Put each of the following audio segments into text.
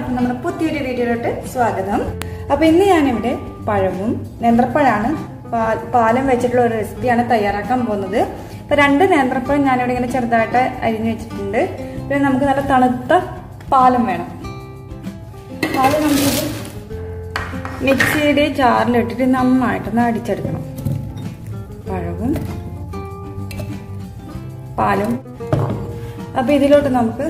എല്ലാവർക്കും നമ്മുടെ പുതിയൊരു വീഡിയോയിലോട്ട് സ്വാഗതം അപ്പൊ ഇന്ന് ഞാനിവിടെ പഴവും നേന്ത്രപ്പഴമാണ് പാൽ- പാലും വെച്ചിട്ടുള്ള ഒരു റെസിപ്പിയാണ് തയ്യാറാക്കാൻ പോകുന്നത് അപ്പൊ രണ്ട് നേന്ത്രപ്പഴം ഞാനിവിടെ ഇങ്ങനെ ചെറുതായിട്ട് അരിഞ്ഞു വെച്ചിട്ടുണ്ട് പിന്നെ നമുക്ക് നല്ല തണുത്ത പാലും വേണം പാല് നമുക്കിത് മിക്സിയുടെ ജാറിലിട്ടിട്ട് നന്നായിട്ടൊന്ന് അടിച്ചെടുക്കണം പഴവും പാലും അപ്പൊ ഇതിലോട്ട് നമുക്ക്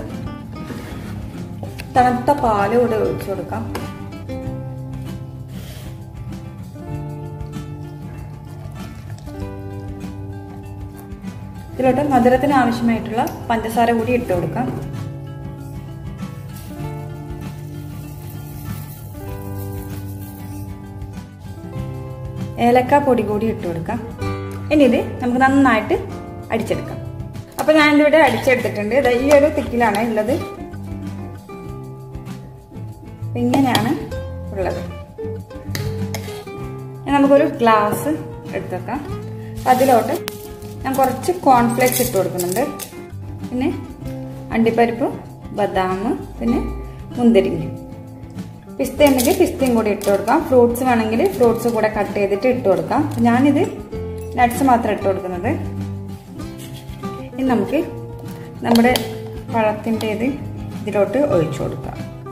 തണുത്ത പാല് കൂടെ ഒഴിച്ചു കൊടുക്കാം ഇതിലോട്ട് മധുരത്തിന് ആവശ്യമായിട്ടുള്ള പഞ്ചസാര കൂടി ഇട്ട് കൊടുക്കാം ഏലക്ക പൊടി കൂടി ഇട്ട് കൊടുക്കാം ഇനി ഇത് നമുക്ക് നന്നായിട്ട് അടിച്ചെടുക്കാം അപ്പൊ ഞാനിവിടെ അടിച്ചെടുത്തിട്ടുണ്ട് ഇത് ഈ ഒരു തിക്കിലാണ് ഉള്ളത് അപ്പൊ ഇങ്ങനെയാണ് ഉള്ളത് ഇനി നമുക്കൊരു ഗ്ലാസ് എടുത്തേക്കാം അപ്പം അതിലോട്ട് ഞാൻ കുറച്ച് കോൺഫ്ലെക്സ് ഇട്ട് കൊടുക്കുന്നുണ്ട് പിന്നെ അണ്ടിപ്പരിപ്പ് ബദാം പിന്നെ മുന്തിരിങ്ങ പിസ്ത ഉണ്ടെങ്കിൽ പിസ്തയും കൂടി ഇട്ട് കൊടുക്കാം ഫ്രൂട്ട്സ് വേണമെങ്കിൽ ഫ്രൂട്ട്സ് കൂടെ കട്ട് ചെയ്തിട്ട് ഇട്ട് കൊടുക്കാം അപ്പം ഞാനിത് നട്ട്സ് മാത്രം ഇട്ട് കൊടുക്കുന്നത് ഇനി നമുക്ക് നമ്മുടെ പഴത്തിൻ്റെ ഇത് ഇതിലോട്ട് ഒഴിച്ചു കൊടുക്കാം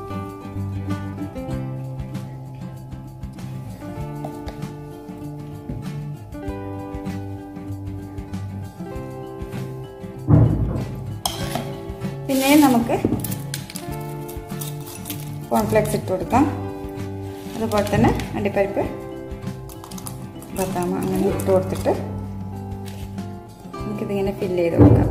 പിന്നെ നമുക്ക് കോൺഫ്ലെക്സ് ഇട്ട് കൊടുക്കാം അതുപോലെ തന്നെ അണ്ടിപ്പരിപ്പ് ബദാം അങ്ങനെ ഇട്ട് കൊടുത്തിട്ട് നമുക്കിതിങ്ങനെ ഫില്ല് ചെയ്ത് കൊടുക്കാം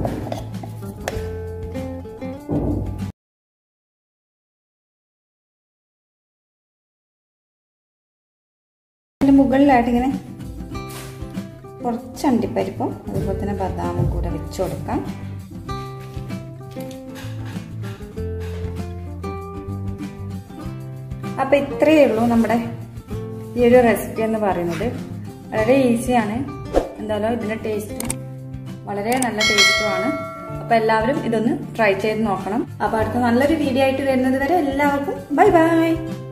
അതിൻ്റെ മുകളിലായിട്ട് ഇങ്ങനെ കുറച്ച് അണ്ടിപ്പരിപ്പും അതുപോലെ തന്നെ ബദാമും കൂടെ വെച്ച് കൊടുക്കാം അപ്പം ഇത്രയേ ഉള്ളൂ നമ്മുടെ ഈ ഒരു റെസിപ്പി എന്ന് പറയുന്നത് വളരെ ഈസിയാണ് എന്തായാലും ഇതിൻ്റെ ടേസ്റ്റ് വളരെ നല്ല ടേസ്റ്റുമാണ് അപ്പം എല്ലാവരും ഇതൊന്ന് ട്രൈ ചെയ്ത് നോക്കണം അപ്പം അടുത്ത നല്ലൊരു വീഡിയോ ആയിട്ട് വരുന്നത് വരെ എല്ലാവർക്കും ബൈ ബൈ